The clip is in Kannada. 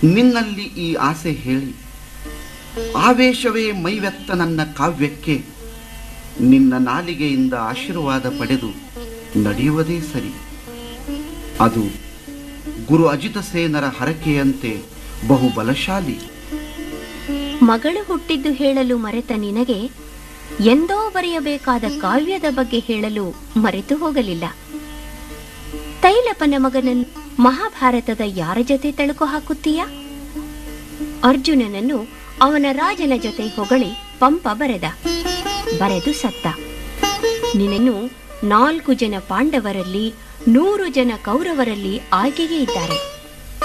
ನಿನ್ನಲ್ಲಿ ಈ ಆಸೆ ಹೇಳಿ ಆವೇಶವೇ ಮೈವೆತ್ತ ನನ್ನ ಕಾವ್ಯಕ್ಕೆ ನಿನ್ನ ನಾಲಿಗೆಯಿಂದ ಆಶೀರ್ವಾದ ಪಡೆದು ನಡೆಯುವುದೇ ಸರಿ ಅದು ಗುರು ಅಜಿತ ಸೇನರ ಹರಕೆಯಂತೆ ಬಹು ಬಲಶಾಲಿ ಮಗಳು ಹುಟ್ಟಿದ್ದು ಹೇಳಲು ಮರೆತ ನಿನಗೆ ಎಂದೋ ಬರೆಯಬೇಕಾದ ಕಾವ್ಯದ ಬಗ್ಗೆ ಹೇಳಲು ಮರೆತು ಹೋಗಲಿಲ್ಲ ತೈಲಪನ ಮಗನನ್ನು ಮಹಾಭಾರತದ ಯಾರ ಜೊತೆ ತಳುಕು ಹಾಕುತ್ತೀಯಾ ಅರ್ಜುನನನ್ನು ಅವನ ರಾಜನ ಜೊತೆ ಹೊಗಳಿ ಪಂಪ ಬರೆದ ಬರೆದು ಸತ್ತ ನಿನ್ನನ್ನು ನಾಲ್ಕು ಜನ ಪಾಂಡವರಲ್ಲಿ ನೂರು ಜನ ಕೌರವರಲ್ಲಿ ಆಯ್ಕೆಗೆ ಇದ್ದಾರೆ